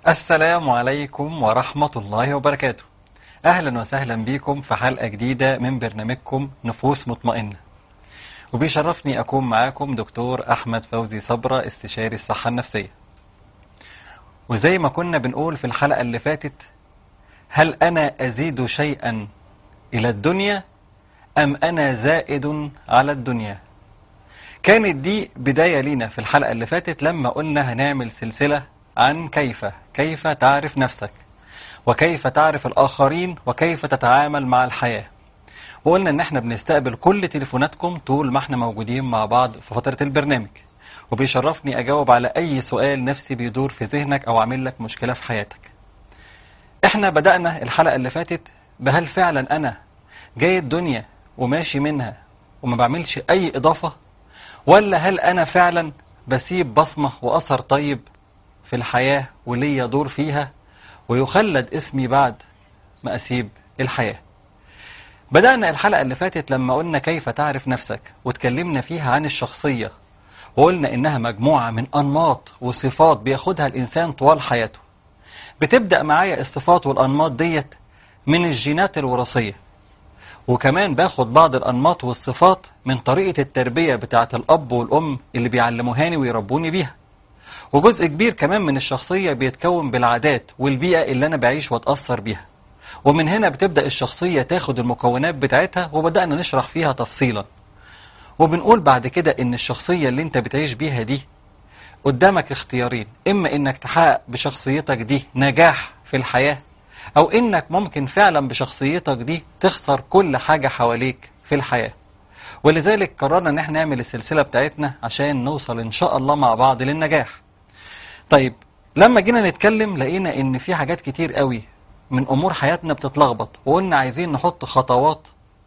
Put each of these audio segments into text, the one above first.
السلام عليكم ورحمة الله وبركاته أهلا وسهلا بكم في حلقة جديدة من برنامجكم نفوس مطمئنة وبيشرفني أكون معاكم دكتور أحمد فوزي صبرة استشاري الصحة النفسية وزي ما كنا بنقول في الحلقة اللي فاتت هل أنا أزيد شيئا إلى الدنيا أم أنا زائد على الدنيا كانت دي بداية لينا في الحلقة اللي فاتت لما قلنا هنعمل سلسلة عن كيف كيف تعرف نفسك وكيف تعرف الآخرين وكيف تتعامل مع الحياة وقلنا ان احنا بنستقبل كل تليفوناتكم طول ما احنا موجودين مع بعض في فترة البرنامج وبيشرفني اجاوب على اي سؤال نفسي بيدور في ذهنك او عامل لك مشكلة في حياتك احنا بدأنا الحلقة اللي فاتت بهل فعلا انا جاي الدنيا وماشي منها وما بعملش اي اضافة ولا هل انا فعلا بسيب بصمة واثر طيب في الحياة وليا دور فيها ويخلد اسمي بعد ما أسيب الحياة بدأنا الحلقة اللي فاتت لما قلنا كيف تعرف نفسك واتكلمنا فيها عن الشخصية وقلنا إنها مجموعة من أنماط وصفات بياخدها الإنسان طوال حياته بتبدأ معايا الصفات والأنماط ديت من الجينات الوراثية وكمان باخد بعض الأنماط والصفات من طريقة التربية بتاعة الأب والأم اللي بيعلموهاني ويربوني بيها وجزء كبير كمان من الشخصية بيتكون بالعادات والبيئة اللي أنا بعيش وأتأثر بيها ومن هنا بتبدأ الشخصية تاخد المكونات بتاعتها وبدأنا نشرح فيها تفصيلا وبنقول بعد كده إن الشخصية اللي أنت بتعيش بيها دي قدامك اختيارين إما إنك تحقق بشخصيتك دي نجاح في الحياة أو إنك ممكن فعلا بشخصيتك دي تخسر كل حاجة حواليك في الحياة ولذلك قررنا إن احنا نعمل السلسلة بتاعتنا عشان نوصل إن شاء الله مع بعض للنجاح طيب لما جينا نتكلم لقينا ان في حاجات كتير قوي من امور حياتنا بتتلخبط وقلنا عايزين نحط خطوات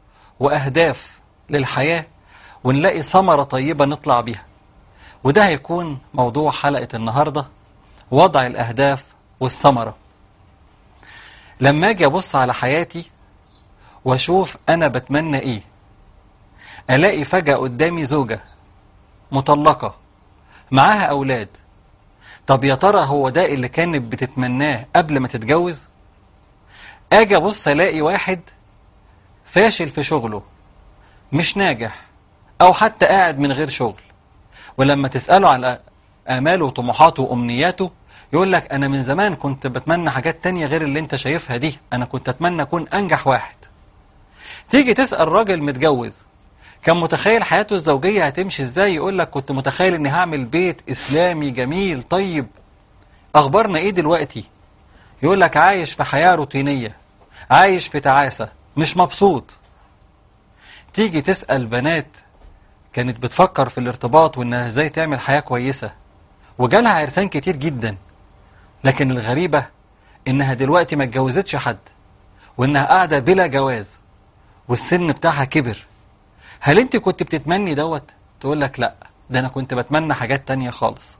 واهداف للحياة ونلاقي ثمرة طيبة نطلع بيها وده هيكون موضوع حلقة النهاردة وضع الاهداف والثمرة لما اجي ابص على حياتي واشوف انا بتمنى ايه الاقي فجأة قدامي زوجة مطلقة معاها اولاد طب يا ترى هو ده اللي كانت بتتمناه قبل ما تتجوز اجي ابص الاقي واحد فاشل في شغله مش ناجح او حتى قاعد من غير شغل ولما تسأله على اماله وطموحاته وامنياته يقول لك انا من زمان كنت بتمنى حاجات تانية غير اللي انت شايفها دي انا كنت اتمنى اكون انجح واحد تيجي تسأل راجل متجوز كان متخيل حياته الزوجية هتمشي ازاي يقول لك كنت متخيل اني هعمل بيت اسلامي جميل طيب اخبارنا ايه دلوقتي يقول لك عايش في حياة روتينية عايش في تعاسة مش مبسوط تيجي تسأل بنات كانت بتفكر في الارتباط وانها ازاي تعمل حياة كويسة وجالها عرسان كتير جدا لكن الغريبة انها دلوقتي ما اتجوزتش حد وانها قاعدة بلا جواز والسن بتاعها كبر هل انت كنت بتتمني دوت تقول لك لا ده انا كنت بتمنى حاجات تانية خالص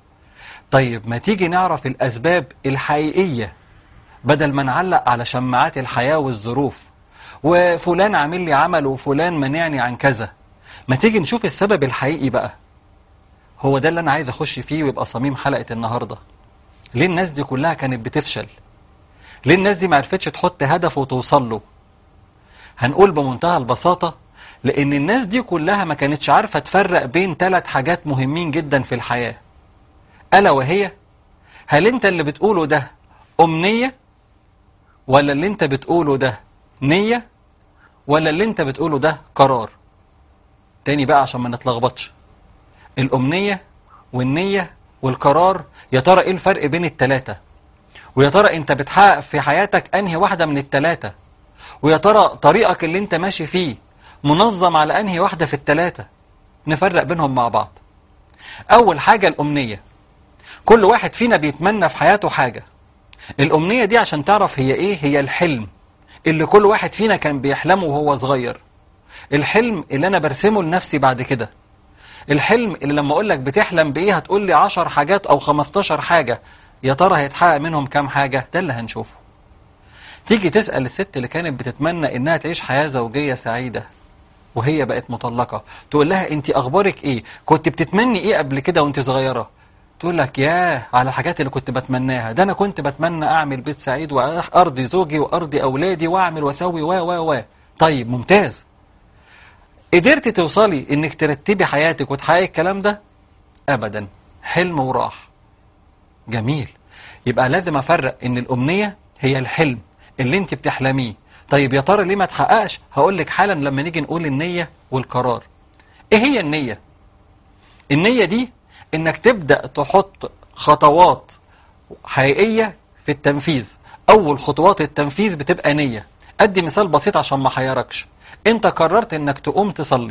طيب ما تيجي نعرف الاسباب الحقيقية بدل ما نعلق على شماعات الحياة والظروف وفلان عامل لي عمل وفلان منعني عن كذا ما تيجي نشوف السبب الحقيقي بقى هو ده اللي انا عايز اخش فيه ويبقى صميم حلقة النهاردة ليه الناس دي كلها كانت بتفشل ليه الناس دي ما عرفتش تحط هدف وتوصل له هنقول بمنتهى البساطة لأن الناس دي كلها ما كانتش عارفة تفرق بين ثلاث حاجات مهمين جدا في الحياة ألا وهي هل أنت اللي بتقوله ده أمنية ولا اللي أنت بتقوله ده نية ولا اللي أنت بتقوله ده قرار تاني بقى عشان ما نتلخبطش الأمنية والنية والقرار يا ترى إيه الفرق بين التلاتة ويا ترى أنت بتحقق في حياتك أنهي واحدة من التلاتة ويا ترى طريقك اللي أنت ماشي فيه منظم على أنهي واحدة في التلاتة نفرق بينهم مع بعض أول حاجة الأمنية كل واحد فينا بيتمنى في حياته حاجة الأمنية دي عشان تعرف هي إيه هي الحلم اللي كل واحد فينا كان بيحلمه وهو صغير الحلم اللي أنا برسمه لنفسي بعد كده الحلم اللي لما أقول لك بتحلم بإيه هتقول لي 10 حاجات أو 15 حاجة يا ترى هيتحقق منهم كام حاجة ده اللي هنشوفه تيجي تسأل الست اللي كانت بتتمنى إنها تعيش حياة زوجية سعيدة وهي بقت مطلقة تقول لها أنت أخبارك إيه كنت بتتمني إيه قبل كده وأنت صغيرة تقول لك ياه على الحاجات اللي كنت بتمناها ده انا كنت بتمنى اعمل بيت سعيد وارضي زوجي وارضي اولادي واعمل واسوي و و و طيب ممتاز قدرتي توصلي انك ترتبي حياتك وتحققي الكلام ده ابدا حلم وراح جميل يبقى لازم افرق ان الامنيه هي الحلم اللي انت بتحلميه طيب يا ترى ليه ما تحققش هقول لك حالا لما نيجي نقول النيه والقرار ايه هي النيه النيه دي انك تبدا تحط خطوات حقيقيه في التنفيذ اول خطوات التنفيذ بتبقى نيه ادي مثال بسيط عشان ما احيركش انت قررت انك تقوم تصلي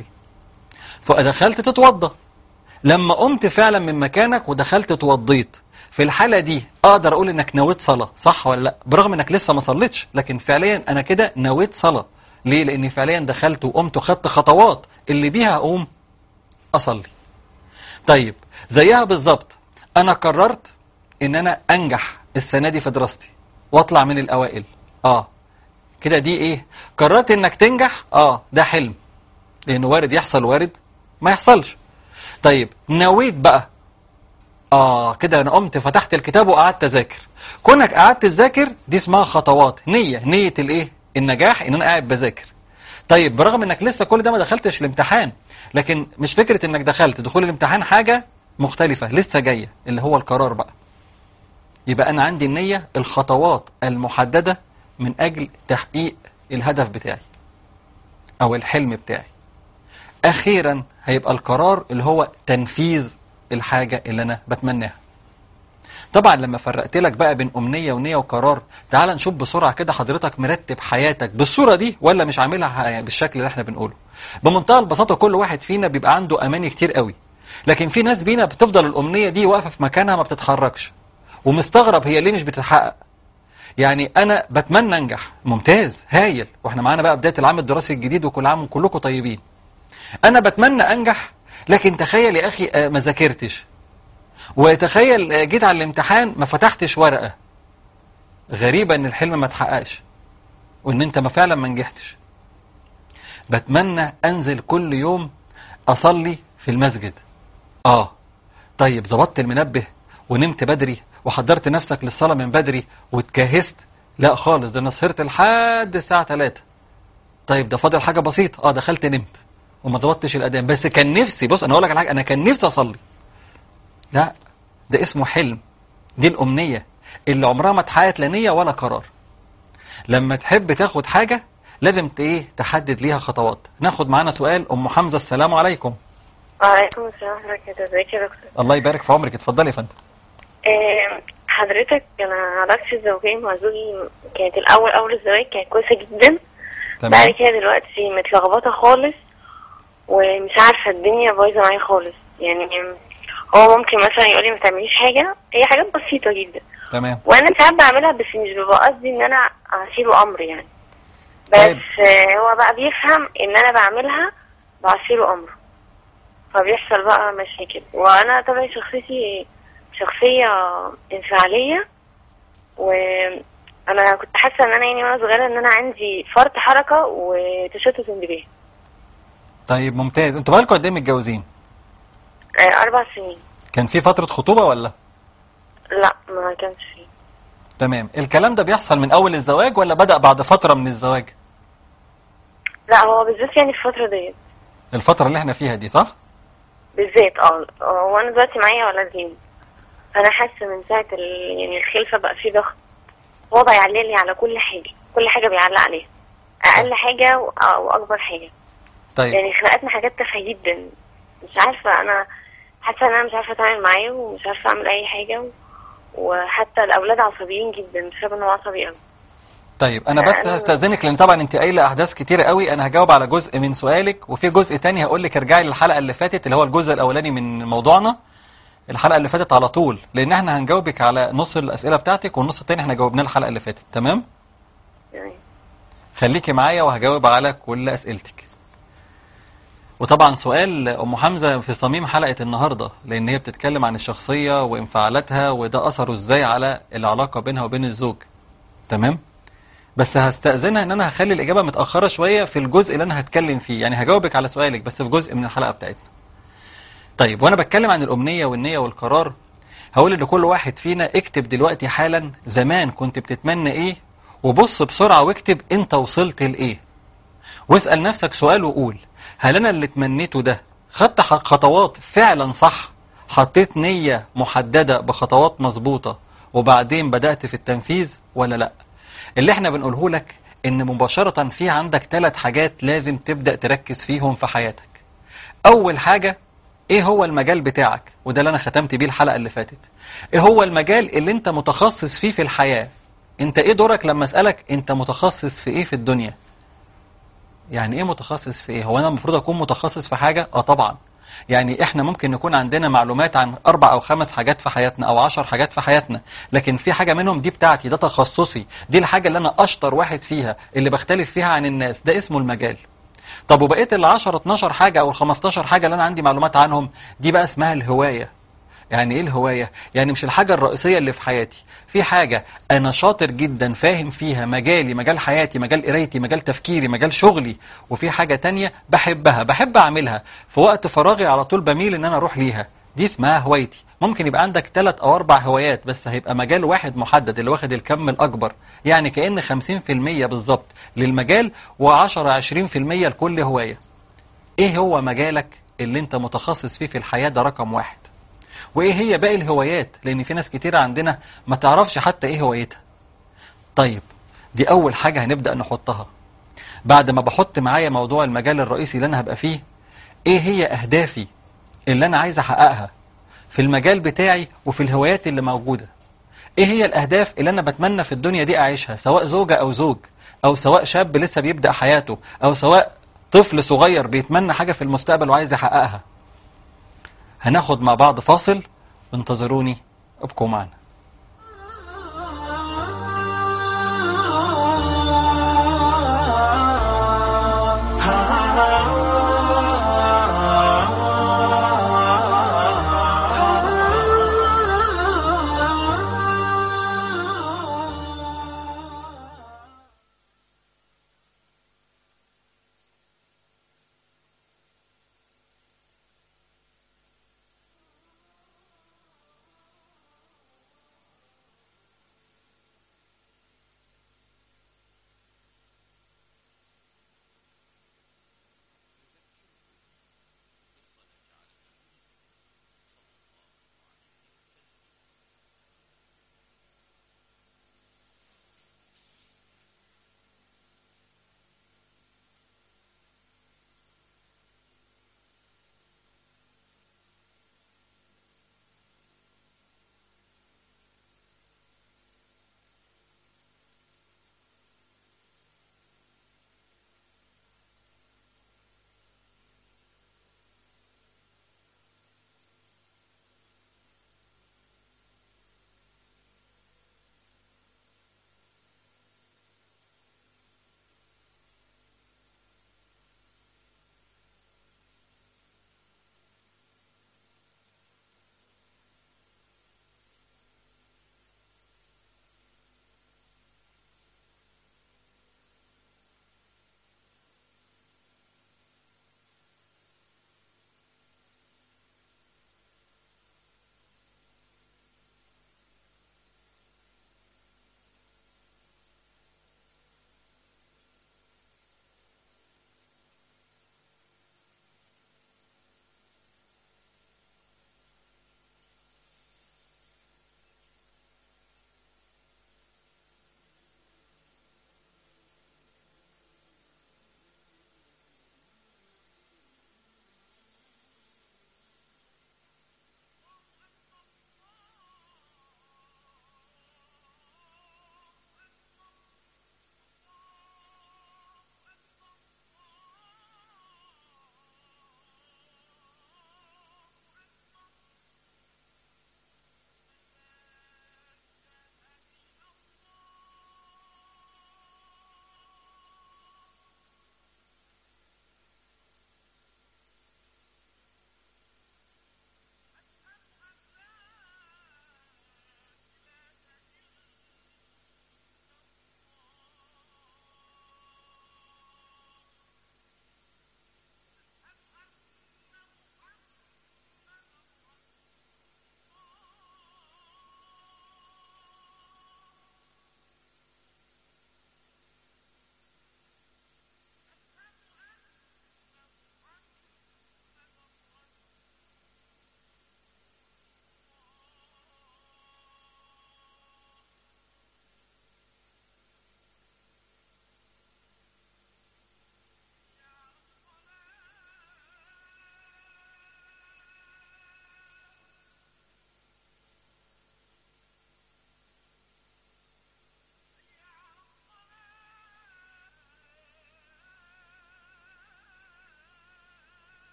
فدخلت تتوضى لما قمت فعلا من مكانك ودخلت اتوضيت في الحالة دي أقدر أقول إنك نويت صلاة صح ولا لا برغم إنك لسه ما صليتش لكن فعليا أنا كده نويت صلاة ليه لأني فعليا دخلت وقمت وخدت خطوات اللي بيها أقوم أصلي طيب زيها بالظبط أنا قررت إن أنا أنجح السنة دي في دراستي وأطلع من الأوائل آه كده دي إيه قررت إنك تنجح آه ده حلم لأنه وارد يحصل وارد ما يحصلش طيب نويت بقى آه كده أنا قمت فتحت الكتاب وقعدت أذاكر كونك قعدت تذاكر دي اسمها خطوات نية نية الإيه النجاح إن أنا قاعد بذاكر طيب برغم إنك لسه كل ده ما دخلتش الامتحان لكن مش فكرة إنك دخلت دخول الامتحان حاجة مختلفة لسه جاية اللي هو القرار بقى يبقى أنا عندي النية الخطوات المحددة من أجل تحقيق الهدف بتاعي أو الحلم بتاعي أخيرا هيبقى القرار اللي هو تنفيذ الحاجة اللي أنا بتمناها طبعا لما فرقت لك بقى بين أمنية ونية وقرار تعال نشوف بسرعة كده حضرتك مرتب حياتك بالصورة دي ولا مش عاملها بالشكل اللي احنا بنقوله بمنتهى البساطة كل واحد فينا بيبقى عنده أماني كتير قوي لكن في ناس بينا بتفضل الأمنية دي واقفة في مكانها ما بتتحركش ومستغرب هي ليه مش بتتحقق يعني أنا بتمنى أنجح ممتاز هايل وإحنا معانا بقى بداية العام الدراسي الجديد وكل عام وكلكم طيبين أنا بتمنى أنجح لكن تخيل يا أخي ما ذاكرتش وتخيل جيت على الامتحان ما فتحتش ورقة غريبة ان الحلم ما تحققش وان انت ما فعلا ما نجحتش بتمنى انزل كل يوم اصلي في المسجد اه طيب ظبطت المنبه ونمت بدري وحضرت نفسك للصلاة من بدري واتجهزت لا خالص ده انا سهرت لحد الساعة 3 طيب ده فاضل حاجة بسيطة اه دخلت نمت وما ظبطتش الأذان بس كان نفسي بص أنا أقول لك على حاجة أنا كان نفسي أصلي لا ده اسمه حلم دي الأمنية اللي عمرها ما اتحققت لا نية ولا قرار لما تحب تاخد حاجة لازم ايه تحدد ليها خطوات ناخد معانا سؤال أم حمزة السلام عليكم وعليكم السلام ورحمة الله وبركاته ازيك يا دكتور الله يبارك في عمرك اتفضلي يا فندم آه، حضرتك انا علاقتي الزوجية مع زوجي كانت الاول اول الزواج كانت كويسة جدا بعد تمام كده دلوقتي متلخبطة خالص ومش عارفة الدنيا بايظة معايا خالص يعني هو ممكن مثلا يقول لي ما تعمليش حاجة هي حاجات بسيطة جدا تمام وانا ساعات بعملها بس مش بيبقى قصدي ان انا اعصيله امر يعني بس طيب. آه، هو بقى بيفهم ان انا بعملها بعصيله امر فبيحصل بقى مشاكل وانا طبعا شخصيتي شخصية انفعالية وانا كنت حاسة ان انا يعني وانا صغيرة ان انا عندي فرط حركة وتشتت انتباه طيب ممتاز انتوا بقالكم قد ايه متجوزين آه، اربع سنين كان في فترة خطوبة ولا لا ما كانش فيه تمام الكلام ده بيحصل من أول الزواج ولا بدأ بعد فترة من الزواج لا هو بالذات يعني في الفترة ديت الفترة اللي احنا فيها دي صح بالذات اه هو انا دلوقتي معايا ولدين فانا حاسه من ساعه ال... يعني الخلفه بقى في ضغط هو بيعلق لي على كل حاجه كل حاجه بيعلق عليها اقل حاجه و... واكبر حاجه طيب يعني خلقتنا حاجات تافهه جدا مش عارفه انا حاسه ان انا مش عارفه اتعامل معاه ومش عارفه اعمل اي حاجه و... وحتى الاولاد عصبيين جدا بسبب ان هو عصبي قوي طيب انا بس أنا- هستأذنك لان طبعا انت قايله احداث كتيره قوي انا هجاوب على جزء من سؤالك وفي جزء تاني هقول لك ارجعي للحلقه اللي فاتت اللي هو الجزء الاولاني من موضوعنا الحلقه اللي فاتت على طول لان احنا هنجاوبك على نص الاسئله بتاعتك والنص التاني احنا جاوبناه الحلقه اللي فاتت تمام يعني خليكي معايا وهجاوب على كل اسئلتك وطبعا سؤال ام حمزه في صميم حلقه النهارده لان هي بتتكلم عن الشخصيه وانفعالاتها وده اثره ازاي على العلاقه بينها وبين الزوج تمام بس هستأذنها ان انا هخلي الاجابه متاخره شويه في الجزء اللي انا هتكلم فيه يعني هجاوبك على سؤالك بس في جزء من الحلقه بتاعتنا طيب وانا بتكلم عن الامنيه والنيه والقرار هقول لكل واحد فينا اكتب دلوقتي حالا زمان كنت بتتمنى ايه وبص بسرعة واكتب انت وصلت لايه واسأل نفسك سؤال وقول هل انا اللي تمنيته ده خدت ح- خطوات فعلا صح حطيت نية محددة بخطوات مظبوطة وبعدين بدأت في التنفيذ ولا لا اللي احنا بنقوله لك ان مباشرة في عندك ثلاث حاجات لازم تبدأ تركز فيهم في حياتك اول حاجة ايه هو المجال بتاعك وده اللي انا ختمت بيه الحلقة اللي فاتت ايه هو المجال اللي انت متخصص فيه في الحياة انت ايه دورك لما اسألك انت متخصص في ايه في الدنيا يعني ايه متخصص في ايه هو انا المفروض اكون متخصص في حاجة اه طبعا يعني احنا ممكن نكون عندنا معلومات عن اربع او خمس حاجات في حياتنا او عشر حاجات في حياتنا لكن في حاجة منهم دي بتاعتي ده تخصصي دي الحاجة اللي انا اشطر واحد فيها اللي بختلف فيها عن الناس ده اسمه المجال طب وبقيت ال 10 12 حاجة او ال 15 حاجة اللي انا عندي معلومات عنهم دي بقى اسمها الهواية يعني ايه الهواية؟ يعني مش الحاجة الرئيسية اللي في حياتي في حاجة أنا شاطر جدا فاهم فيها مجالي مجال حياتي مجال قرايتي مجال تفكيري مجال شغلي وفي حاجة تانية بحبها بحب أعملها في وقت فراغي على طول بميل إن أنا أروح ليها دي اسمها هوايتي ممكن يبقى عندك ثلاث أو أربع هوايات بس هيبقى مجال واحد محدد اللي واخد الكم الأكبر يعني كأن 50% بالظبط للمجال و10 20% لكل هواية إيه هو مجالك اللي أنت متخصص فيه في الحياة ده رقم واحد وايه هي باقي الهوايات لان في ناس كتير عندنا ما تعرفش حتى ايه هوايتها طيب دي اول حاجة هنبدأ نحطها بعد ما بحط معايا موضوع المجال الرئيسي اللي انا هبقى فيه ايه هي اهدافي اللي انا عايز احققها في المجال بتاعي وفي الهوايات اللي موجودة ايه هي الاهداف اللي انا بتمنى في الدنيا دي اعيشها سواء زوجة او زوج او سواء شاب لسه بيبدأ حياته او سواء طفل صغير بيتمنى حاجة في المستقبل وعايز يحققها هناخد مع بعض فاصل انتظروني ابقوا معنا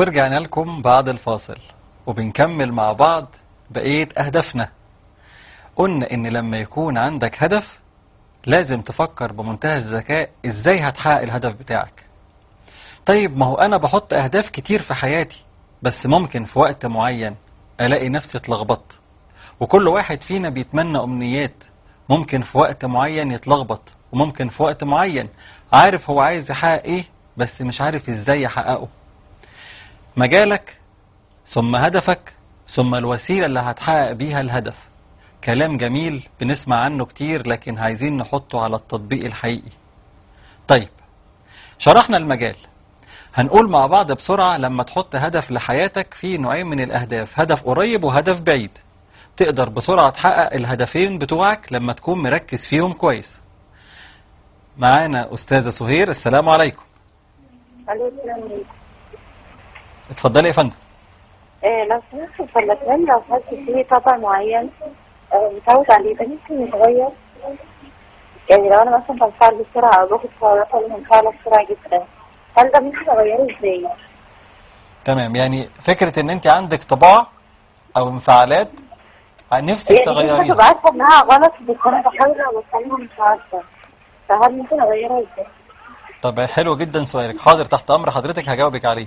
ورجعنا لكم بعد الفاصل وبنكمل مع بعض بقية أهدافنا قلنا إن لما يكون عندك هدف لازم تفكر بمنتهى الذكاء إزاي هتحقق الهدف بتاعك طيب ما هو أنا بحط أهداف كتير في حياتي بس ممكن في وقت معين ألاقي نفسي اتلخبطت وكل واحد فينا بيتمنى أمنيات ممكن في وقت معين يتلخبط وممكن في وقت معين عارف هو عايز يحقق إيه بس مش عارف إزاي يحققه مجالك ثم هدفك ثم الوسيلة اللي هتحقق بيها الهدف كلام جميل بنسمع عنه كتير لكن عايزين نحطه على التطبيق الحقيقي طيب شرحنا المجال هنقول مع بعض بسرعة لما تحط هدف لحياتك في نوعين من الأهداف هدف قريب وهدف بعيد تقدر بسرعة تحقق الهدفين بتوعك لما تكون مركز فيهم كويس معانا أستاذة سهير السلام عليكم الو السلام عليكم اتفضلي يا فندم آه لو سمحت فالأفلام لو حاسس فيه طبع معين آه متعود عليه ده ممكن يتغير يعني لو أنا مثلا بنفعل بسرعة أو باخد قرارات ولا بنفعل بسرعة جدا هل ده ممكن أغيره إزاي؟ تمام يعني فكرة ان انت عندك طباع او انفعالات نفسك يعني ممكن تغيريها تبقى عارفة إنها غلط بس أنا بحاول أوصلها مش عارفة فهل ممكن أغيرها إزاي؟ طب حلو جدا سؤالك حاضر تحت امر حضرتك هجاوبك عليه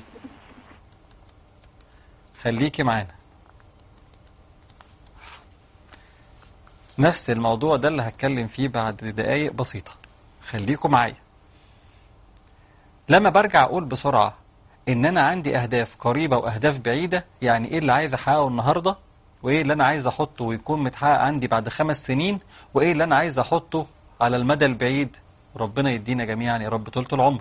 خليكي معانا نفس الموضوع ده اللي هتكلم فيه بعد دقايق بسيطة خليكم معايا لما برجع اقول بسرعة ان انا عندي اهداف قريبة واهداف بعيدة يعني ايه اللي عايز احققه النهاردة وايه اللي انا عايز احطه ويكون متحقق عندي بعد خمس سنين وايه اللي انا عايز احطه على المدى البعيد ربنا يدينا جميعا يا رب طولة العمر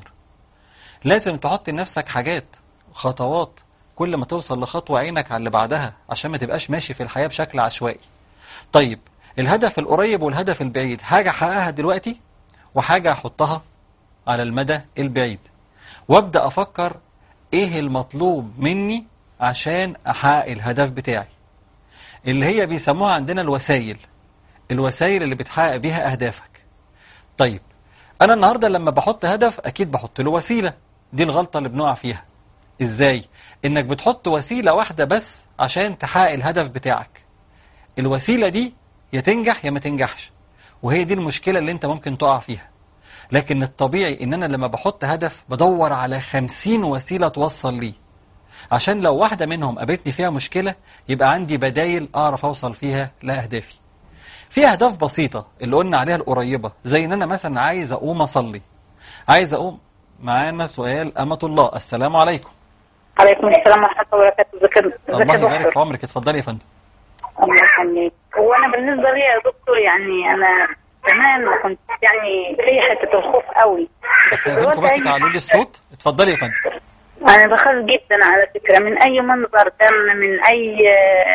لازم تحط لنفسك حاجات خطوات كل ما توصل لخطوة عينك على اللي بعدها عشان ما تبقاش ماشي في الحياة بشكل عشوائي طيب الهدف القريب والهدف البعيد حاجة أحققها دلوقتي وحاجة أحطها على المدى البعيد وابدأ أفكر إيه المطلوب مني عشان أحقق الهدف بتاعي اللي هي بيسموها عندنا الوسائل الوسائل اللي بتحقق بيها أهدافك طيب أنا النهاردة لما بحط هدف أكيد بحط له وسيلة دي الغلطة اللي بنقع فيها إزاي؟ إنك بتحط وسيلة واحدة بس عشان تحقق الهدف بتاعك الوسيلة دي يا تنجح يا ما تنجحش وهي دي المشكلة اللي انت ممكن تقع فيها لكن الطبيعي ان انا لما بحط هدف بدور على خمسين وسيلة توصل ليه عشان لو واحدة منهم قابلتني فيها مشكلة يبقى عندي بدايل اعرف اوصل فيها لأهدافي في اهداف بسيطة اللي قلنا عليها القريبة زي ان انا مثلا عايز اقوم اصلي عايز اقوم معانا سؤال أمة الله السلام عليكم عليكم السلام ورحمة الله وبركاته ازيك ازيك الله يا يبارك في دكتور عمرك اتفضلي يا فندم الله يخليك هو أنا بالنسبة لي يا دكتور يعني أنا زمان ما كنت يعني في حتة الخوف قوي بس يا بس تعالوا لي الصوت اتفضلي يا فندم أنا بخاف جدا على فكرة من أي منظر دم من أي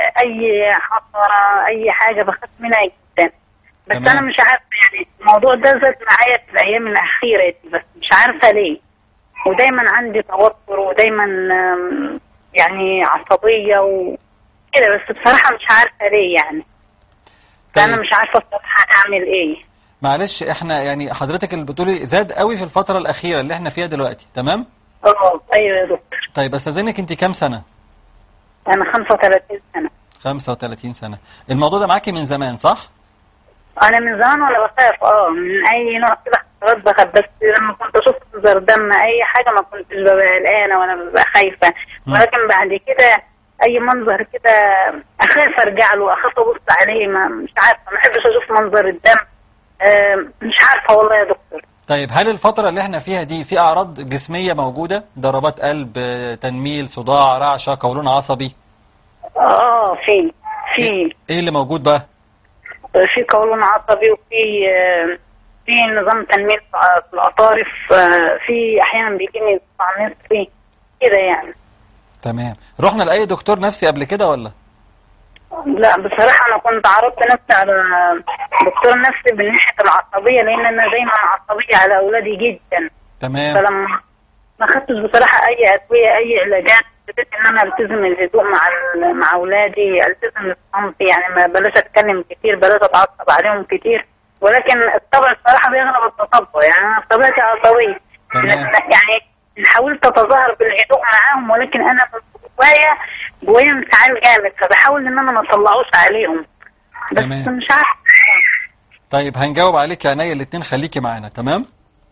أي حصرة أي حاجة بخاف منها جدا بس تمام. أنا مش عارفة يعني الموضوع ده زاد معايا في الأيام الأخيرة دي بس مش عارفة ليه ودايما عندي توتر ودايما آم، يعني عصبية وكده بس بصراحة مش عارفة ليه يعني فأنا طيب مش عارفة بصراحة أعمل إيه معلش احنا يعني حضرتك اللي بتقولي زاد قوي في الفترة الأخيرة اللي احنا فيها دلوقتي تمام اه أيوة يا دكتور طيب استاذنك انت كام سنة أنا 35 سنة 35 سنة الموضوع ده معاكي من زمان صح انا من زمان وانا بخاف اه من اي نوع كده خلاص بخاف بس لما كنت اشوف منظر دم اي حاجه ما كنتش ببقى قلقانه ولا ببقى خايفه مم. ولكن بعد كده اي منظر كده اخاف ارجع له اخاف ابص عليه ما مش عارفه ما بحبش اشوف منظر الدم آه مش عارفه والله يا دكتور طيب هل الفترة اللي احنا فيها دي في أعراض جسمية موجودة ضربات قلب آه، تنميل صداع رعشة قولون عصبي اه في في ايه اللي موجود بقى في قولون عصبي وفي آه، في نظام تنميل في الاطارف آه، في احيانا بيجيني صداع نصفي كده يعني تمام رحنا لأي دكتور نفسي قبل كده ولا لا بصراحة أنا كنت عرضت نفسي على دكتور نفسي من ناحية العصبية لأن أنا دايما عصبية على أولادي جدا تمام فلما ما خدتش بصراحة أي أدوية أي علاجات بدأت إن أنا ألتزم الهدوء مع ال- مع أولادي ألتزم الصمت يعني ما بلاش أتكلم كتير بلاش أتعصب عليهم كتير ولكن الطبع الصراحة بيغلب التطبع يعني أنا بطبيعتي عصبية تمام. يعني حاولت اتظاهر بالهدوء معاهم ولكن انا جوايا جوايا انفعال جامد فبحاول ان انا ما اطلعوش عليهم بس تمام. مش عارفه طيب هنجاوب عليك يا عينيا الاتنين خليكي معانا تمام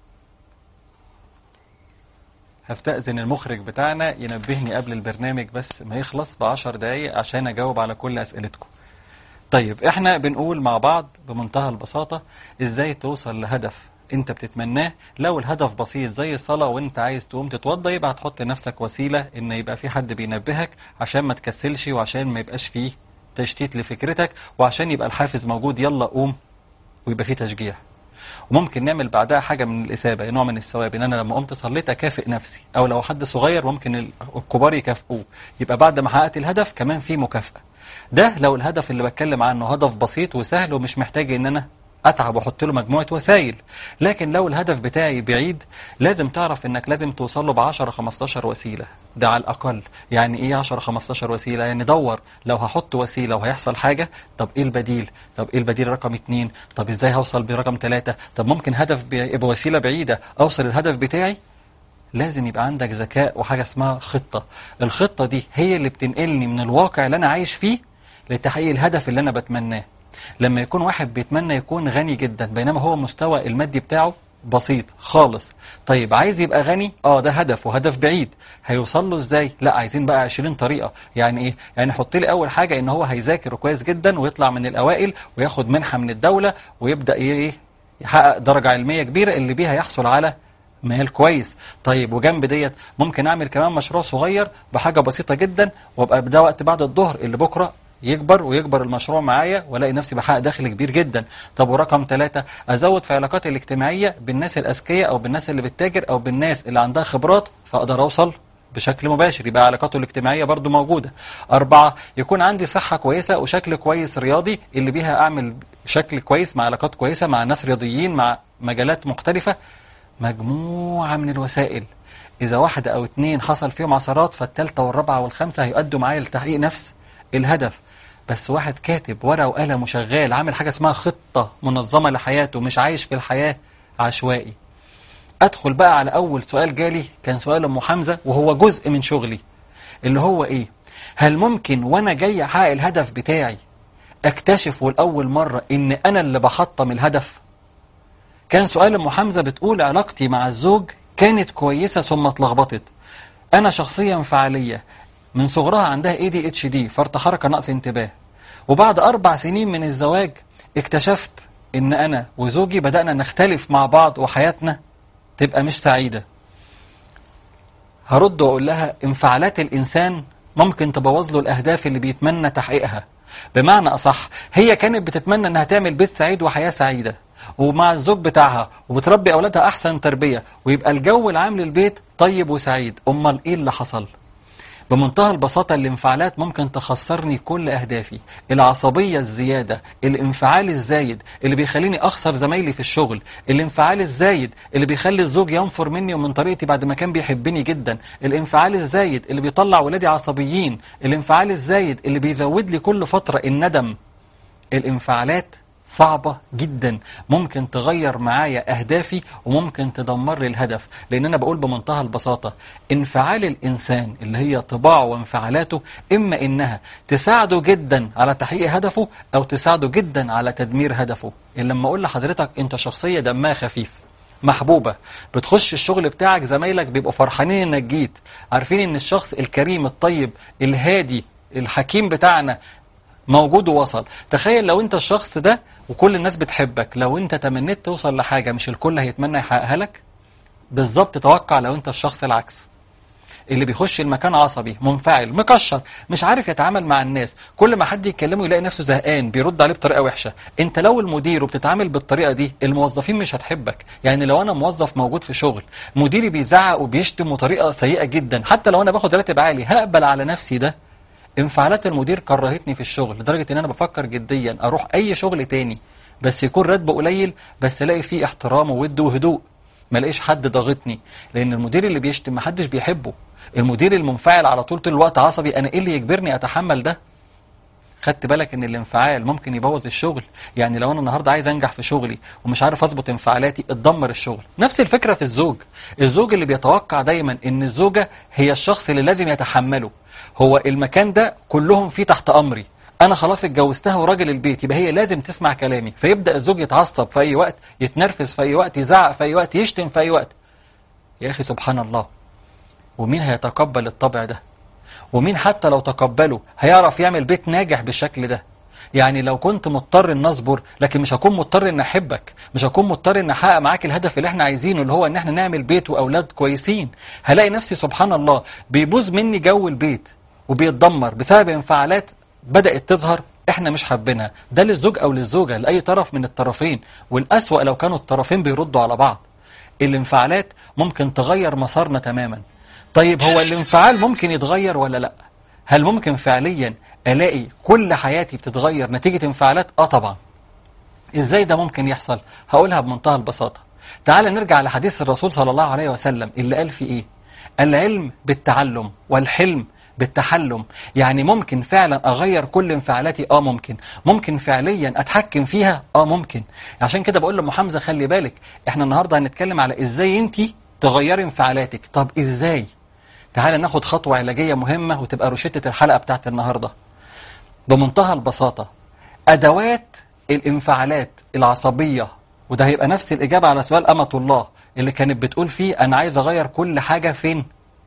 هستأذن المخرج بتاعنا ينبهني قبل البرنامج بس ما يخلص بعشر دقايق عشان أجاوب على كل أسئلتكم طيب احنا بنقول مع بعض بمنتهى البساطة ازاي توصل لهدف انت بتتمناه لو الهدف بسيط زي الصلاة وانت عايز تقوم تتوضى يبقى هتحط لنفسك وسيلة ان يبقى في حد بينبهك عشان ما تكسلش وعشان ما يبقاش فيه تشتيت لفكرتك وعشان يبقى الحافز موجود يلا قوم ويبقى فيه تشجيع وممكن نعمل بعدها حاجة من الإثابة نوع من الثواب إن أنا لما قمت صليت أكافئ نفسي أو لو حد صغير ممكن ال- الكبار يكافئوه يبقى بعد ما حققت الهدف كمان في مكافأة ده لو الهدف اللي بتكلم عنه هدف بسيط وسهل ومش محتاج إن أنا أتعب وأحط له مجموعة وسائل لكن لو الهدف بتاعي بعيد لازم تعرف إنك لازم توصل له ب 10 15 وسيلة ده على الأقل يعني إيه 10 15 وسيلة يعني دور لو هحط وسيلة وهيحصل حاجة طب إيه البديل طب إيه البديل رقم اتنين طب إزاي هوصل برقم ثلاثة طب ممكن هدف ب- بوسيلة بعيدة أوصل الهدف بتاعي لازم يبقى عندك ذكاء وحاجة اسمها خطة الخطة دي هي اللي بتنقلني من الواقع اللي أنا عايش فيه لتحقيق الهدف اللي أنا بتمناه لما يكون واحد بيتمنى يكون غني جدا بينما هو مستوى المادي بتاعه بسيط خالص طيب عايز يبقى غني اه ده هدف وهدف بعيد هيوصل له ازاي لا عايزين بقى 20 طريقة يعني ايه يعني حط لي اول حاجة ان هو هيذاكر كويس جدا ويطلع من الاوائل وياخد منحة من الدولة ويبدأ ايه يحقق درجة علمية كبيرة اللي بيها يحصل على مال كويس طيب وجنب ديت ممكن اعمل كمان مشروع صغير بحاجه بسيطه جدا وابقى ده وقت بعد الظهر اللي بكره يكبر ويكبر المشروع معايا والاقي نفسي بحقق دخل كبير جدا طب ورقم ثلاثة ازود في علاقاتي الاجتماعيه بالناس الاذكياء او بالناس اللي بتتاجر او بالناس اللي عندها خبرات فاقدر اوصل بشكل مباشر يبقى علاقاته الاجتماعيه برضو موجوده أربعة يكون عندي صحه كويسه وشكل كويس رياضي اللي بيها اعمل شكل كويس مع علاقات كويسه مع ناس رياضيين مع مجالات مختلفه مجموعة من الوسائل إذا واحدة أو اتنين حصل فيهم عثرات فالتالتة والرابعة والخامسة هيؤدوا معايا لتحقيق نفس الهدف بس واحد كاتب ورقة وقلم وشغال عامل حاجة اسمها خطة منظمة لحياته مش عايش في الحياة عشوائي أدخل بقى على أول سؤال جالي كان سؤال أم حمزة وهو جزء من شغلي اللي هو إيه هل ممكن وأنا جاي أحقق الهدف بتاعي أكتشف والأول مرة إن أنا اللي بحطم الهدف كان سؤال ام حمزه بتقول علاقتي مع الزوج كانت كويسه ثم اتلخبطت انا شخصيه انفعاليه من صغرها عندها اي دي اتش دي فرط حركه نقص انتباه وبعد اربع سنين من الزواج اكتشفت ان انا وزوجي بدانا نختلف مع بعض وحياتنا تبقى مش سعيده هرد واقول لها انفعالات الانسان ممكن تبوظ له الاهداف اللي بيتمنى تحقيقها بمعنى اصح هي كانت بتتمنى انها تعمل بيت سعيد وحياه سعيده ومع الزوج بتاعها وبتربي اولادها احسن تربيه ويبقى الجو العام للبيت طيب وسعيد امال ايه اللي حصل بمنتهى البساطة الانفعالات ممكن تخسرني كل أهدافي العصبية الزيادة الانفعال الزايد اللي بيخليني أخسر زمايلي في الشغل الانفعال الزايد اللي بيخلي الزوج ينفر مني ومن طريقتي بعد ما كان بيحبني جدا الانفعال الزايد اللي بيطلع ولادي عصبيين الانفعال الزايد اللي بيزود لي كل فترة الندم الانفعالات صعبة جدا ممكن تغير معايا أهدافي وممكن تدمر لي الهدف لأن أنا بقول بمنتهى البساطة انفعال الإنسان اللي هي طباعه وانفعالاته إما إنها تساعده جدا على تحقيق هدفه أو تساعده جدا على تدمير هدفه اللي لما أقول لحضرتك أنت شخصية دمها خفيف محبوبة بتخش الشغل بتاعك زمايلك بيبقوا فرحانين انك جيت عارفين ان الشخص الكريم الطيب الهادي الحكيم بتاعنا موجود ووصل تخيل لو انت الشخص ده وكل الناس بتحبك لو انت تمنيت توصل لحاجة مش الكل هيتمنى يحققها لك بالظبط توقع لو انت الشخص العكس اللي بيخش المكان عصبي منفعل مكشر مش عارف يتعامل مع الناس كل ما حد يكلمه يلاقي نفسه زهقان بيرد عليه بطريقه وحشه انت لو المدير وبتتعامل بالطريقه دي الموظفين مش هتحبك يعني لو انا موظف موجود في شغل مديري بيزعق وبيشتم بطريقه سيئه جدا حتى لو انا باخد راتب عالي هقبل على نفسي ده انفعالات المدير كرهتني في الشغل لدرجه ان انا بفكر جديا اروح اي شغل تاني بس يكون راتبه قليل بس الاقي فيه احترام وود وهدوء ما الاقيش حد ضاغطني لان المدير اللي بيشتم محدش بيحبه المدير المنفعل على طول طول الوقت عصبي انا ايه اللي يجبرني اتحمل ده خدت بالك ان الانفعال ممكن يبوظ الشغل يعني لو انا النهارده عايز انجح في شغلي ومش عارف اظبط انفعالاتي اتدمر الشغل نفس الفكره في الزوج الزوج اللي بيتوقع دايما ان الزوجه هي الشخص اللي لازم يتحمله هو المكان ده كلهم فيه تحت امري انا خلاص اتجوزتها وراجل البيت يبقى هي لازم تسمع كلامي فيبدا الزوج يتعصب في اي وقت يتنرفز في اي وقت يزعق في اي وقت يشتم في اي وقت يا اخي سبحان الله ومين هيتقبل الطبع ده ومين حتى لو تقبله هيعرف يعمل بيت ناجح بالشكل ده يعني لو كنت مضطر ان اصبر لكن مش هكون مضطر ان احبك مش هكون مضطر ان احقق معاك الهدف اللي احنا عايزينه اللي هو ان احنا نعمل بيت واولاد كويسين هلاقي نفسي سبحان الله بيبوظ مني جو البيت وبيتدمر بسبب انفعالات بدأت تظهر احنا مش حابينها ده للزوج او للزوجة لاي طرف من الطرفين والاسوأ لو كانوا الطرفين بيردوا على بعض الانفعالات ممكن تغير مسارنا تماما طيب هو الانفعال ممكن يتغير ولا لا هل ممكن فعليا الاقي كل حياتي بتتغير نتيجة انفعالات اه طبعا ازاي ده ممكن يحصل هقولها بمنتهى البساطة تعال نرجع لحديث الرسول صلى الله عليه وسلم اللي قال فيه ايه العلم بالتعلم والحلم بالتحلم يعني ممكن فعلا اغير كل انفعالاتي اه ممكن ممكن فعليا اتحكم فيها اه ممكن عشان كده بقول لام حمزه خلي بالك احنا النهارده هنتكلم على ازاي انت تغيري انفعالاتك طب ازاي تعالى ناخد خطوه علاجيه مهمه وتبقى روشته الحلقه بتاعت النهارده بمنتهى البساطه ادوات الانفعالات العصبيه وده هيبقى نفس الاجابه على سؤال امه الله اللي كانت بتقول فيه انا عايز اغير كل حاجه فين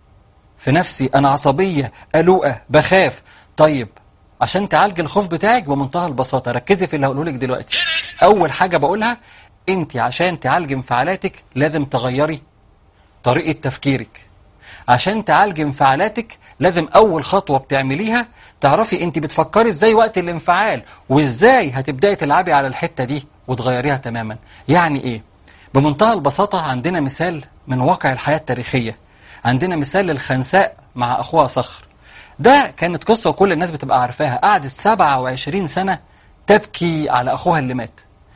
في نفسي أنا عصبية قلوقة بخاف طيب عشان تعالج الخوف بتاعك بمنتهى البساطة ركزي في اللي هقوله لك دلوقتي أول حاجة بقولها أنت عشان تعالج انفعالاتك لازم تغيري طريقة تفكيرك عشان تعالج انفعالاتك لازم أول خطوة بتعمليها تعرفي أنت بتفكري إزاي وقت الانفعال وإزاي هتبدأي تلعبي على الحتة دي وتغيريها تماما يعني إيه بمنتهى البساطة عندنا مثال من واقع الحياة التاريخية عندنا مثال للخنساء مع أخوها صخر ده كانت قصة وكل الناس بتبقى عارفاها قعدت 27 سنة تبكي على أخوها اللي مات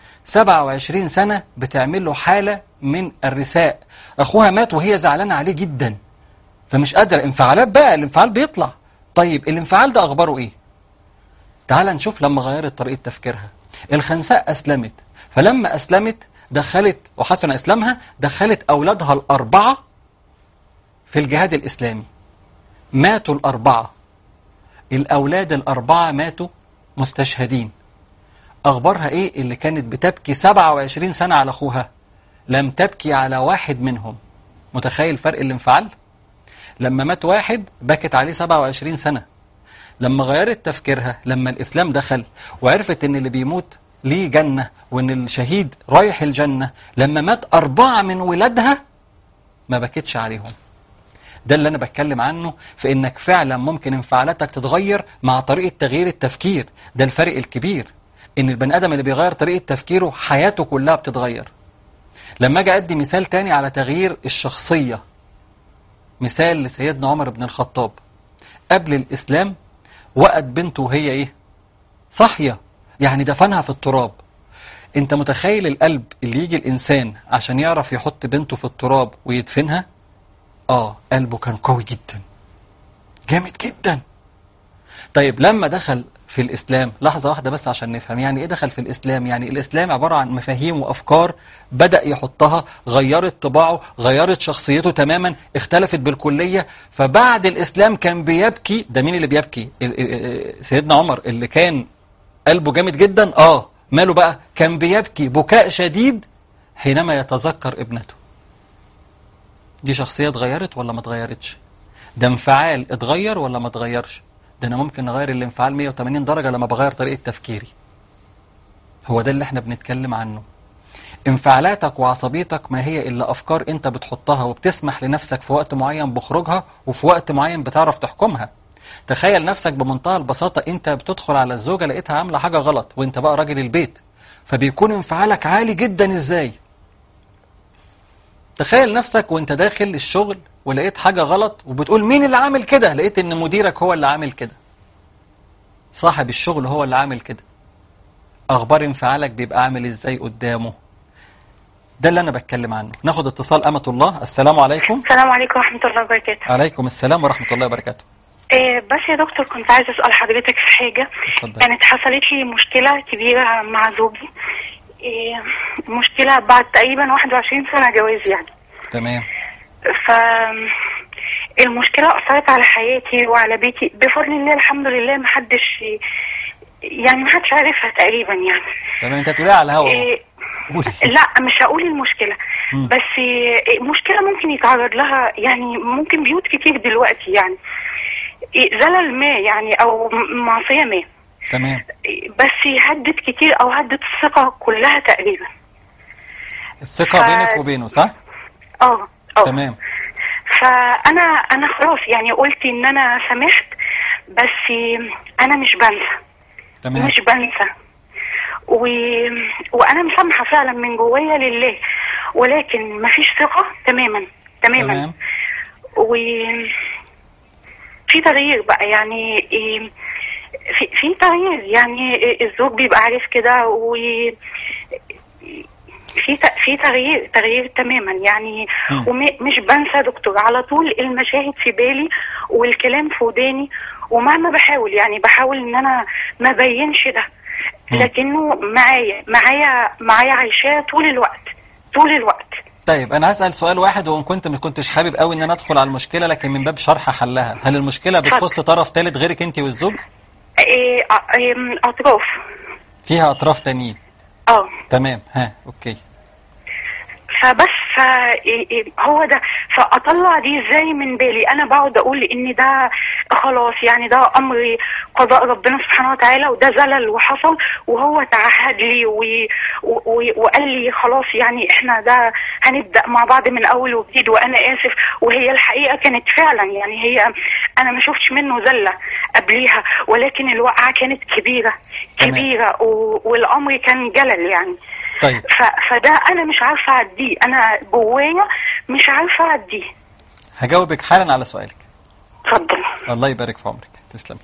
27 سنة بتعمل له حالة من الرثاء أخوها مات وهي زعلانة عليه جدا فمش قادرة انفعالات بقى الانفعال بيطلع طيب الانفعال ده أخباره إيه تعال نشوف لما غيرت طريقة تفكيرها الخنساء أسلمت فلما أسلمت دخلت وحسن إسلامها دخلت أولادها الأربعة في الجهاد الإسلامي ماتوا الأربعة الأولاد الأربعة ماتوا مستشهدين أخبارها إيه اللي كانت بتبكي 27 سنة على أخوها لم تبكي على واحد منهم متخيل فرق الانفعال لما مات واحد بكت عليه 27 سنة لما غيرت تفكيرها لما الإسلام دخل وعرفت إن اللي بيموت ليه جنة وإن الشهيد رايح الجنة لما مات أربعة من ولادها ما بكتش عليهم ده اللي أنا بتكلم عنه في إنك فعلا ممكن انفعالاتك تتغير مع طريقة تغيير التفكير ده الفرق الكبير إن البني آدم اللي بيغير طريقة تفكيره حياته كلها بتتغير لما أجي أدي مثال تاني على تغيير الشخصية مثال لسيدنا عمر بن الخطاب قبل الإسلام وقت بنته وهي إيه صحية يعني دفنها في التراب انت متخيل القلب اللي يجي الإنسان عشان يعرف يحط بنته في التراب ويدفنها آه قلبه كان قوي جدا جامد جدا طيب لما دخل في الإسلام لحظة واحدة بس عشان نفهم يعني إيه دخل في الإسلام يعني الإسلام عبارة عن مفاهيم وأفكار بدأ يحطها غيرت طباعه غيرت شخصيته تماما اختلفت بالكلية فبعد الإسلام كان بيبكي ده مين اللي بيبكي سيدنا عمر اللي كان قلبه جامد جدا آه ماله بقى كان بيبكي بكاء شديد حينما يتذكر ابنته دي شخصية اتغيرت ولا ما اتغيرتش ده انفعال اتغير ولا ما اتغيرش ده انا ممكن اغير الانفعال 180 درجة لما بغير طريقة تفكيري هو ده اللي احنا بنتكلم عنه انفعالاتك وعصبيتك ما هي إلا أفكار أنت بتحطها وبتسمح لنفسك في وقت معين بخروجها وفي وقت معين بتعرف تحكمها تخيل نفسك بمنتهى البساطة أنت بتدخل على الزوجة لقيتها عاملة حاجة غلط وأنت بقى راجل البيت فبيكون انفعالك عالي جدا إزاي تخيل نفسك وانت داخل الشغل ولقيت حاجة غلط وبتقول مين اللي عامل كده لقيت ان مديرك هو اللي عامل كده صاحب الشغل هو اللي عامل كده اخبار انفعالك بيبقى عامل ازاي قدامه ده اللي انا بتكلم عنه ناخد اتصال امة الله السلام عليكم السلام عليكم ورحمة الله وبركاته عليكم السلام ورحمة الله وبركاته إيه بس يا دكتور كنت عايزة أسأل حضرتك في حاجة اتفضل. كانت حصلت لي مشكلة كبيرة مع زوجي إيه مشكلة بعد تقريبا 21 سنة جواز يعني تمام ف المشكلة أثرت على حياتي وعلى بيتي بفضل الله الحمد لله محدش يعني محدش عارفها تقريبا يعني تمام انت بتقوليها على الهوا إيه قولي لا مش هقول المشكلة مم. بس إيه مشكلة ممكن يتعرض لها يعني ممكن بيوت كتير دلوقتي يعني إيه زلل ما يعني أو م- معصية ما تمام إيه بس هدت كتير أو هدت الثقة كلها تقريبا الثقة ف- بينك وبينه صح؟ اه اه تمام فانا انا خلاص يعني قلت ان انا سامحت بس انا مش بنسى تمام مش بنسى و... وانا مسامحه فعلا من جوايا لله ولكن مفيش ثقه تماما تماما تمام و في تغيير بقى يعني إيه، في في تغيير يعني الزوج بيبقى عارف كده و في ت- في تغيير تغيير تماما يعني مم. ومش بنسى دكتور على طول المشاهد في بالي والكلام في وداني ومهما بحاول يعني بحاول ان انا ما بينش ده مم. لكنه معايا معايا معايا عايشاه طول الوقت طول الوقت طيب انا هسأل سؤال واحد وان كنت مش كنتش حابب قوي ان انا ادخل على المشكلة لكن من باب شرح حلها هل المشكلة بتخص طرف ثالث غيرك انت والزوج إيه أ- إيه، اطراف فيها اطراف تانيين اه تمام ها اوكي فبس ف إيه إيه هو ده فاطلع دي ازاي من بالي انا بقعد اقول ان ده خلاص يعني ده امر قضاء ربنا سبحانه وتعالى وده زلل وحصل وهو تعهد لي و... و... وقال لي خلاص يعني احنا ده هنبدا مع بعض من اول وجديد وانا اسف وهي الحقيقه كانت فعلا يعني هي انا ما شفتش منه زله قبليها ولكن الوقعه كانت كبيره تمام. كبيره و... والامر كان جلل يعني طيب ف... فده انا مش عارفه اعديه انا جوايا مش عارفه اعديه هجاوبك حالا على سؤالك اتفضل الله يبارك في عمرك تسلمي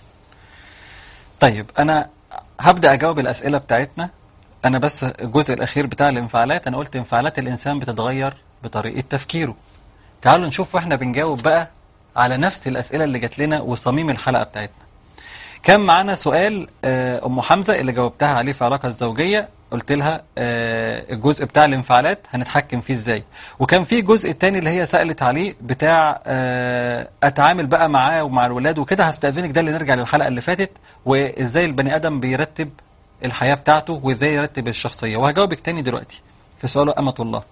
طيب انا هبدا اجاوب الاسئله بتاعتنا انا بس الجزء الاخير بتاع الانفعالات انا قلت انفعالات الانسان بتتغير بطريقه تفكيره تعالوا نشوف واحنا بنجاوب بقى على نفس الاسئله اللي جات لنا وصميم الحلقه بتاعتنا كان معانا سؤال آه، ام حمزه اللي جاوبتها عليه في العلاقه الزوجيه قلت لها آه، الجزء بتاع الانفعالات هنتحكم فيه ازاي وكان في الجزء التاني اللي هي سالت عليه بتاع آه، اتعامل بقى معاه ومع الولاد وكده هستاذنك ده اللي نرجع للحلقه اللي فاتت وازاي البني ادم بيرتب الحياه بتاعته وازاي يرتب الشخصيه وهجاوبك تاني دلوقتي في سؤال امه الله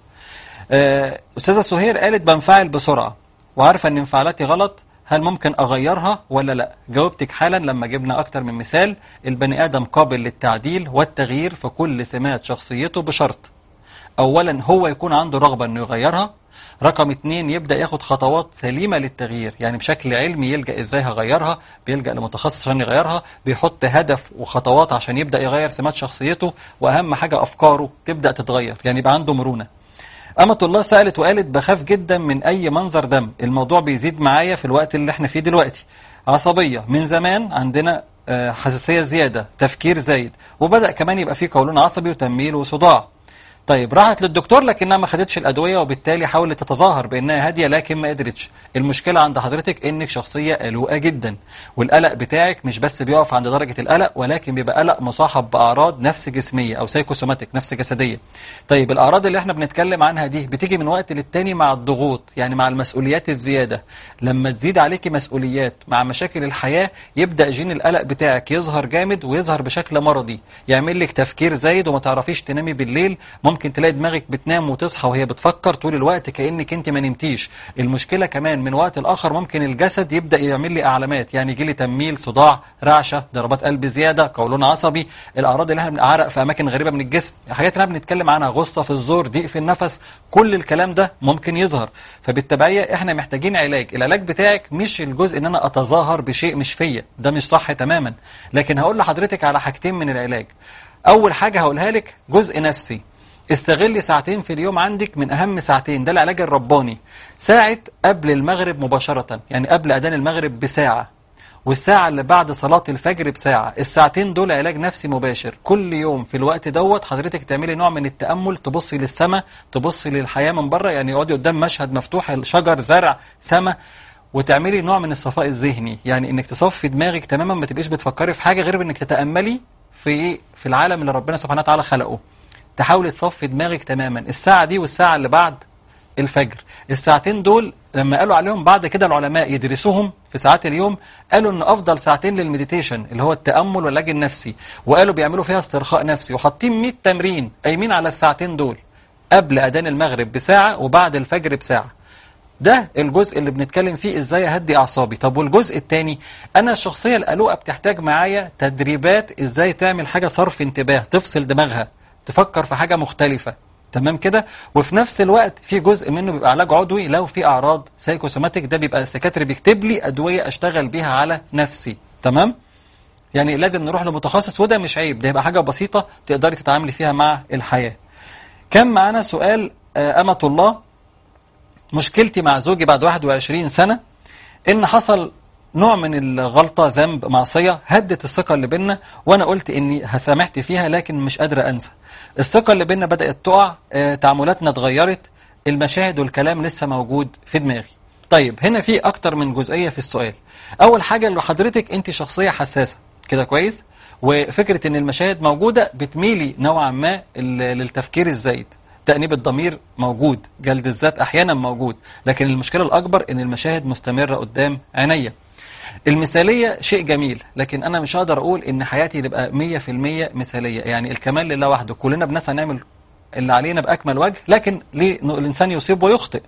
آه، أستاذة سهير قالت بنفعل بسرعة وعارفة أن انفعالاتي غلط هل ممكن أغيرها ولا لا جاوبتك حالا لما جبنا أكتر من مثال البني آدم قابل للتعديل والتغيير في كل سمات شخصيته بشرط أولا هو يكون عنده رغبة أنه يغيرها رقم اتنين يبدأ ياخد خطوات سليمة للتغيير يعني بشكل علمي يلجأ ازاي هغيرها بيلجأ لمتخصص عشان يغيرها بيحط هدف وخطوات عشان يبدأ يغير سمات شخصيته وأهم حاجة أفكاره تبدأ تتغير يعني يبقى عنده مرونة أمة الله سألت وقالت بخاف جدا من أي منظر دم الموضوع بيزيد معايا في الوقت اللي احنا فيه دلوقتي عصبية من زمان عندنا آه، حساسية زيادة تفكير زايد وبدأ كمان يبقى فيه قولون عصبي وتنميل وصداع طيب راحت للدكتور لكنها ما خدتش الأدوية وبالتالي حاولت تتظاهر بأنها هادية لكن ما قدرتش المشكلة عند حضرتك إنك شخصية قلوقة جدا والقلق بتاعك مش بس بيقف عند درجة القلق ولكن بيبقى قلق مصاحب بأعراض نفس جسمية أو سايكوسوماتيك نفس جسدية طيب الأعراض اللي احنا بنتكلم عنها دي بتيجي من وقت للتاني مع الضغوط يعني مع المسؤوليات الزيادة لما تزيد عليكي مسؤوليات مع مشاكل الحياة يبدأ جين القلق بتاعك يظهر جامد ويظهر بشكل مرضي يعمل لك تفكير زايد وما تعرفيش تنامي بالليل ممكن تلاقي دماغك بتنام وتصحى وهي بتفكر طول الوقت كأنك انت ما نمتيش المشكلة كمان من وقت لآخر ممكن الجسد يبدأ يعمل لي أعلامات يعني يجي لي تنميل صداع رعشة ضربات قلب زيادة قولون عصبي الأعراض اللي احنا عرق في أماكن غريبة من الجسم الحاجات اللي احنا بنتكلم عنها غصة في الزور ضيق في النفس كل الكلام ده ممكن يظهر فبالتبعية احنا محتاجين علاج العلاج بتاعك مش الجزء ان انا اتظاهر بشيء مش فيا ده مش صح تماما لكن هقول لحضرتك على حاجتين من العلاج اول حاجة هقولها لك جزء نفسي استغلي ساعتين في اليوم عندك من أهم ساعتين ده العلاج الرباني ساعة قبل المغرب مباشرة يعني قبل أذان المغرب بساعة والساعة اللي بعد صلاة الفجر بساعة الساعتين دول علاج نفسي مباشر كل يوم في الوقت دوت حضرتك تعملي نوع من التأمل تبصي للسماء تبصي للحياة من بره يعني اقعدي قدام مشهد مفتوح شجر زرع سماء وتعملي نوع من الصفاء الذهني يعني انك تصفي دماغك تماما ما تبقيش بتفكري في حاجه غير انك تتاملي في ايه في العالم اللي ربنا سبحانه وتعالى خلقه تحاولي تصفي دماغك تماما الساعه دي والساعه اللي بعد الفجر الساعتين دول لما قالوا عليهم بعد كده العلماء يدرسوهم في ساعات اليوم قالوا ان افضل ساعتين للمديتيشن اللي هو التامل والعلاج النفسي وقالوا بيعملوا فيها استرخاء نفسي وحاطين 100 تمرين قايمين على الساعتين دول قبل اذان المغرب بساعه وبعد الفجر بساعه ده الجزء اللي بنتكلم فيه ازاي اهدي اعصابي طب والجزء الثاني انا الشخصيه القلوقه بتحتاج معايا تدريبات ازاي تعمل حاجه صرف انتباه تفصل دماغها تفكر في حاجه مختلفه تمام كده وفي نفس الوقت في جزء منه بيبقى علاج عضوي لو في اعراض سايكوسوماتيك ده بيبقى السكاتري بيكتب لي ادويه اشتغل بيها على نفسي تمام يعني لازم نروح لمتخصص وده مش عيب ده يبقى حاجه بسيطه تقدري تتعاملي فيها مع الحياه كان معانا سؤال آه، أمة الله مشكلتي مع زوجي بعد 21 سنة إن حصل نوع من الغلطة ذنب معصية هدت الثقة اللي بينا وأنا قلت إني سامحت فيها لكن مش قادرة أنسى الثقة اللي بينا بدأت تقع آه، تعاملاتنا اتغيرت المشاهد والكلام لسه موجود في دماغي طيب هنا في أكتر من جزئية في السؤال أول حاجة اللي حضرتك أنت شخصية حساسة كده كويس وفكرة ان المشاهد موجودة بتميلي نوعا ما ال- للتفكير الزايد تأنيب الضمير موجود جلد الذات أحيانا موجود لكن المشكلة الأكبر ان المشاهد مستمرة قدام عينيا المثالية شيء جميل لكن أنا مش هقدر أقول إن حياتي تبقى 100% مثالية يعني الكمال لله وحده كلنا بنسعى نعمل اللي علينا بأكمل وجه لكن ليه إنه الإنسان يصيب ويخطئ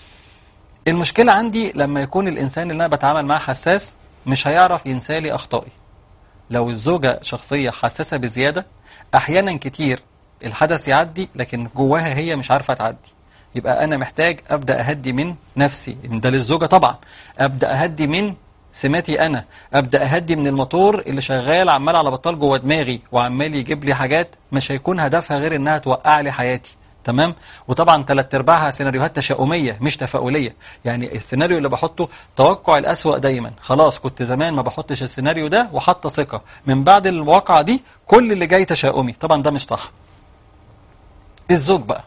المشكلة عندي لما يكون الإنسان اللي أنا بتعامل معاه حساس مش هيعرف ينسالي أخطائي لو الزوجة شخصية حساسة بزيادة أحيانا كتير الحدث يعدي لكن جواها هي مش عارفة تعدي يبقى أنا محتاج أبدأ أهدي من نفسي ده للزوجة طبعا أبدأ أهدي من سماتي أنا أبدأ أهدي من الموتور اللي شغال عمال على بطال جوه دماغي وعمال يجيب لي حاجات مش هيكون هدفها غير إنها توقع لي حياتي تمام وطبعا ثلاث ارباعها سيناريوهات تشاؤميه مش تفاؤليه يعني السيناريو اللي بحطه توقع الأسوأ دايما خلاص كنت زمان ما بحطش السيناريو ده وحاطه ثقه من بعد الواقعه دي كل اللي جاي تشاؤمي طبعا ده مش صح الزوج بقى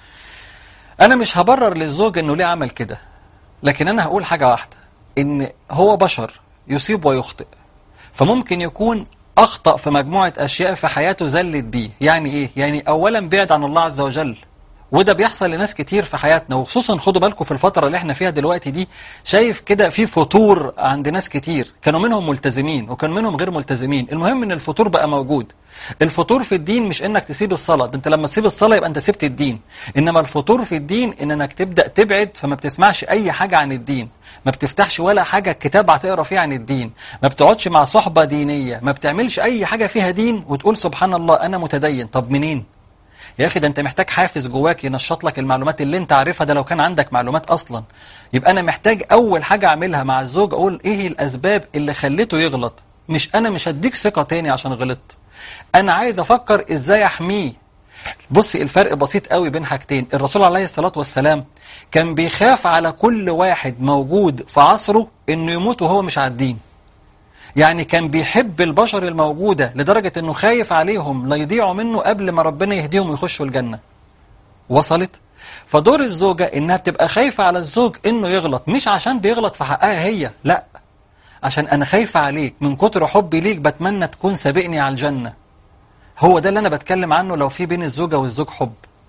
انا مش هبرر للزوج انه ليه عمل كده لكن انا هقول حاجه واحده ان هو بشر يصيب ويخطئ فممكن يكون اخطا في مجموعه اشياء في حياته زلت بيه يعني ايه يعني اولا بعد عن الله عز وجل وده بيحصل لناس كتير في حياتنا وخصوصا خدوا بالكم في الفترة اللي احنا فيها دلوقتي دي شايف كده في فتور عند ناس كتير كانوا منهم ملتزمين وكان منهم غير ملتزمين المهم ان الفتور بقى موجود الفتور في الدين مش انك تسيب الصلاة ده انت لما تسيب الصلاة يبقى انت سبت الدين انما الفتور في الدين ان انك تبدأ تبعد فما بتسمعش اي حاجة عن الدين ما بتفتحش ولا حاجة كتاب هتقرا فيه عن الدين ما بتقعدش مع صحبة دينية ما بتعملش اي حاجة فيها دين وتقول سبحان الله انا متدين طب منين يا اخي ده انت محتاج حافز جواك ينشط لك المعلومات اللي انت عارفها ده لو كان عندك معلومات اصلا يبقى انا محتاج اول حاجة اعملها مع الزوج اقول ايه الاسباب اللي خلته يغلط مش انا مش هديك ثقة تاني عشان غلطت انا عايز افكر ازاي احميه بصي الفرق بسيط قوي بين حاجتين الرسول عليه الصلاة والسلام كان بيخاف على كل واحد موجود في عصره انه يموت وهو مش على الدين يعني كان بيحب البشر الموجودة لدرجة انه خايف عليهم لا يضيعوا منه قبل ما ربنا يهديهم ويخشوا الجنة وصلت فدور الزوجة انها بتبقى خايفة على الزوج انه يغلط مش عشان بيغلط في حقها هي لا عشان انا خايفة عليك من كتر حبي ليك بتمنى تكون سابقني على الجنة هو ده اللي انا بتكلم عنه لو في بين الزوجة والزوج حب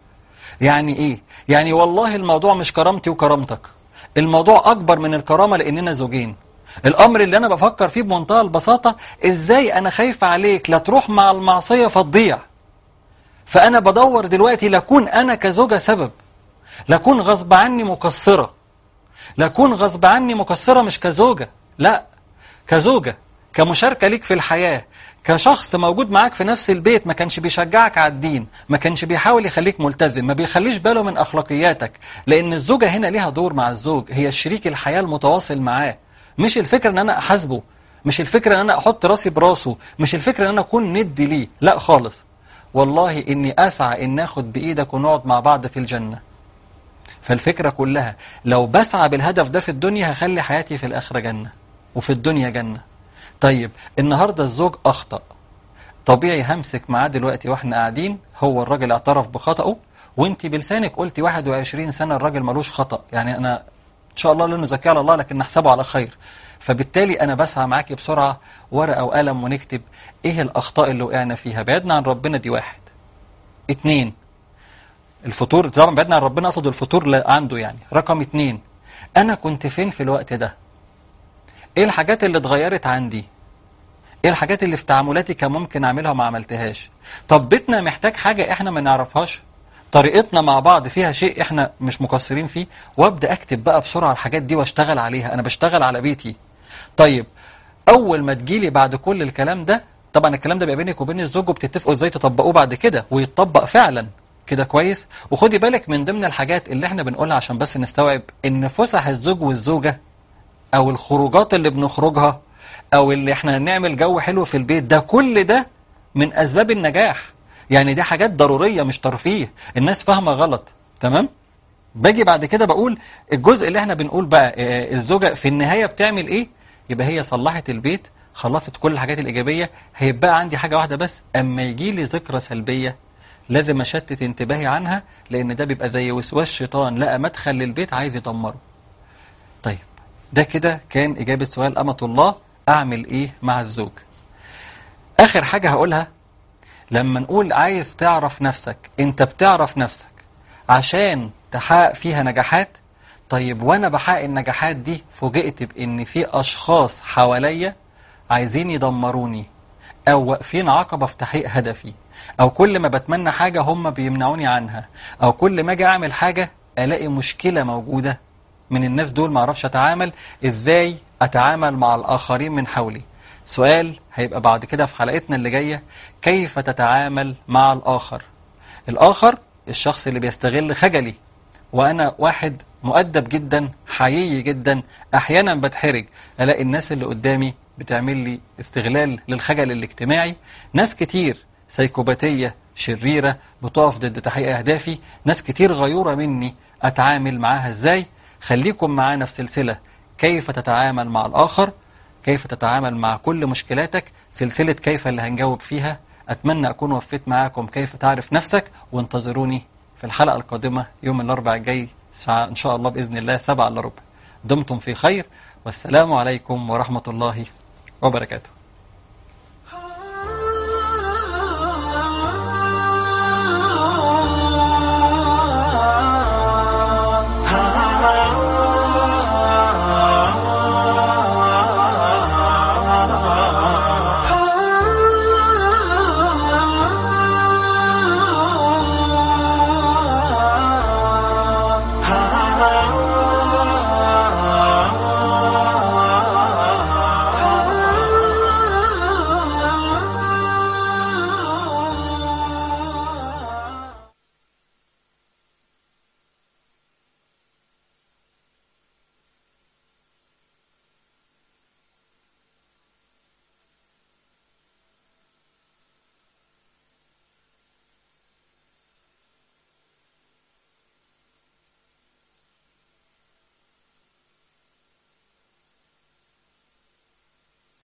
يعني ايه يعني والله الموضوع مش كرامتي وكرامتك الموضوع اكبر من الكرامة لاننا زوجين الامر اللي انا بفكر فيه بمنتهى البساطة ازاي انا خايفة عليك لا تروح مع المعصية فتضيع فانا بدور دلوقتي لكون انا كزوجة سبب لكون غصب عني مقصرة لكون غصب عني مقصرة مش كزوجة لا كزوجة كمشاركة ليك في الحياة كشخص موجود معاك في نفس البيت ما كانش بيشجعك على الدين ما كانش بيحاول يخليك ملتزم ما بيخليش باله من أخلاقياتك لأن الزوجة هنا ليها دور مع الزوج هي الشريك الحياة المتواصل معاه مش الفكرة ان انا احاسبه مش الفكرة ان انا احط راسي براسه مش الفكرة ان انا اكون ندي ليه لا خالص والله اني اسعى ان اخد بايدك ونقعد مع بعض في الجنة فالفكرة كلها لو بسعى بالهدف ده في الدنيا هخلي حياتي في الاخرة جنة وفي الدنيا جنة طيب النهاردة الزوج اخطأ طبيعي همسك معاه دلوقتي واحنا قاعدين هو الراجل اعترف بخطأه وانت بلسانك قلتي 21 سنة الراجل ملوش خطأ يعني انا ان شاء الله لا نزكي على الله لكن نحسبه على خير فبالتالي انا بسعى معاكي بسرعه ورقه وقلم ونكتب ايه الاخطاء اللي وقعنا فيها بعدنا عن ربنا دي واحد اتنين الفطور طبعا بعدنا عن ربنا اقصد الفطور اللي عنده يعني رقم اتنين انا كنت فين في الوقت ده ايه الحاجات اللي اتغيرت عندي ايه الحاجات اللي في تعاملاتي كان ممكن اعملها وما عملتهاش طب بيتنا محتاج حاجة احنا ما نعرفهاش طريقتنا مع بعض فيها شيء احنا مش مقصرين فيه وابدا اكتب بقى بسرعه الحاجات دي واشتغل عليها انا بشتغل على بيتي طيب اول ما تجيلي بعد كل الكلام ده طبعا الكلام ده بيبقى بينك وبين الزوج وبتتفقوا ازاي تطبقوه بعد كده ويتطبق فعلا كده كويس وخدي بالك من ضمن الحاجات اللي احنا بنقولها عشان بس نستوعب ان فسح الزوج والزوجه او الخروجات اللي بنخرجها او اللي احنا نعمل جو حلو في البيت ده كل ده من اسباب النجاح يعني دي حاجات ضروريه مش ترفيه الناس فاهمه غلط تمام باجي بعد كده بقول الجزء اللي احنا بنقول بقى آه، الزوجه في النهايه بتعمل ايه يبقى هي صلحت البيت خلصت كل الحاجات الايجابيه هيبقى عندي حاجه واحده بس اما يجي لي ذكرى سلبيه لازم اشتت انتباهي عنها لان ده بيبقى زي وسواس شيطان لقى مدخل للبيت عايز يدمره طيب ده كده كان إجابة سؤال أمة الله أعمل إيه مع الزوج آخر حاجة هقولها لما نقول عايز تعرف نفسك أنت بتعرف نفسك عشان تحقق فيها نجاحات طيب وأنا بحقق النجاحات دي فوجئت بإن في أشخاص حواليا عايزين يدمروني أو واقفين عقبة في تحقيق هدفي أو كل ما بتمنى حاجة هم بيمنعوني عنها أو كل ما أجي أعمل حاجة ألاقي مشكلة موجودة من الناس دول ما اعرفش اتعامل ازاي اتعامل مع الاخرين من حولي سؤال هيبقى بعد كده في حلقتنا اللي جايه كيف تتعامل مع الاخر الاخر الشخص اللي بيستغل خجلي وانا واحد مؤدب جدا حقيقي جدا احيانا بتحرج الاقي الناس اللي قدامي بتعمل لي استغلال للخجل الاجتماعي ناس كتير سيكوباتيه شريره بتقف ضد تحقيق اهدافي ناس كتير غيوره مني اتعامل معاها ازاي خليكم معانا في سلسلة كيف تتعامل مع الآخر كيف تتعامل مع كل مشكلاتك سلسلة كيف اللي هنجاوب فيها أتمنى أكون وفيت معاكم كيف تعرف نفسك وانتظروني في الحلقة القادمة يوم الأربعاء الجاي ساعة إن شاء الله بإذن الله سبعة إلا ربع دمتم في خير والسلام عليكم ورحمة الله وبركاته